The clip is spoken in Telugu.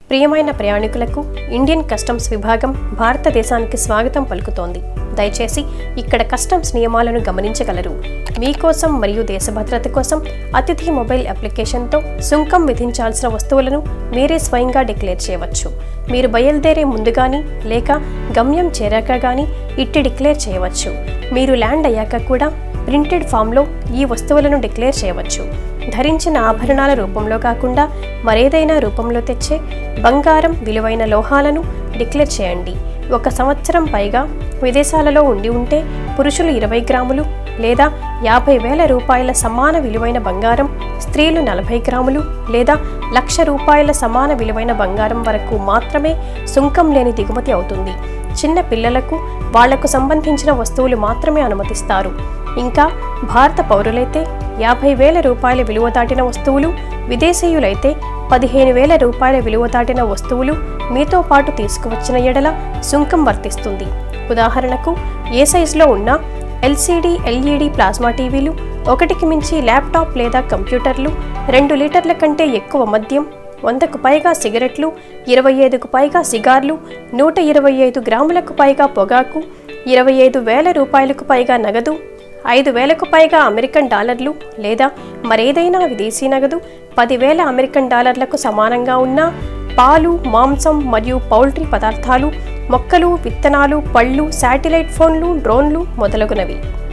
ప్రియమైన ప్రయాణికులకు ఇండియన్ కస్టమ్స్ విభాగం భారతదేశానికి స్వాగతం పలుకుతోంది దయచేసి ఇక్కడ కస్టమ్స్ నియమాలను గమనించగలరు మీకోసం మరియు దేశ భద్రత కోసం అతిథి మొబైల్ అప్లికేషన్తో సుంకం విధించాల్సిన వస్తువులను మీరే స్వయంగా డిక్లేర్ చేయవచ్చు మీరు బయలుదేరే ముందుగాని లేక గమ్యం చేరాక గాని ఇట్టి డిక్లేర్ చేయవచ్చు మీరు ల్యాండ్ అయ్యాక కూడా ప్రింటెడ్ ఫామ్లో ఈ వస్తువులను డిక్లేర్ చేయవచ్చు ధరించిన ఆభరణాల రూపంలో కాకుండా మరేదైనా రూపంలో తెచ్చే బంగారం విలువైన లోహాలను డిక్లేర్ చేయండి ఒక సంవత్సరం పైగా విదేశాలలో ఉండి ఉంటే పురుషులు ఇరవై గ్రాములు లేదా యాభై వేల రూపాయల సమాన విలువైన బంగారం స్త్రీలు నలభై గ్రాములు లేదా లక్ష రూపాయల సమాన విలువైన బంగారం వరకు మాత్రమే సుంకం లేని దిగుమతి అవుతుంది చిన్న పిల్లలకు వాళ్లకు సంబంధించిన వస్తువులు మాత్రమే అనుమతిస్తారు ఇంకా భారత పౌరులైతే యాభై వేల రూపాయల విలువ దాటిన వస్తువులు విదేశీయులైతే పదిహేను వేల రూపాయల విలువ దాటిన వస్తువులు మీతో పాటు తీసుకువచ్చిన ఎడల సుంకం వర్తిస్తుంది ఉదాహరణకు ఏ సైజులో ఉన్న ఎల్సీడీ ఎల్ఈడి ప్లాస్మా టీవీలు ఒకటికి మించి ల్యాప్టాప్ లేదా కంప్యూటర్లు రెండు లీటర్ల కంటే ఎక్కువ మద్యం వందకు పైగా సిగరెట్లు ఇరవై ఐదుకు పైగా సిగార్లు నూట ఇరవై ఐదు గ్రాములకు పైగా పొగాకు ఇరవై ఐదు వేల రూపాయలకు పైగా నగదు ఐదు వేలకు పైగా అమెరికన్ డాలర్లు లేదా మరేదైనా విదేశీ నగదు పదివేల అమెరికన్ డాలర్లకు సమానంగా ఉన్న పాలు మాంసం మరియు పౌల్ట్రీ పదార్థాలు మొక్కలు విత్తనాలు పళ్ళు శాటిలైట్ ఫోన్లు డ్రోన్లు మొదలగునవి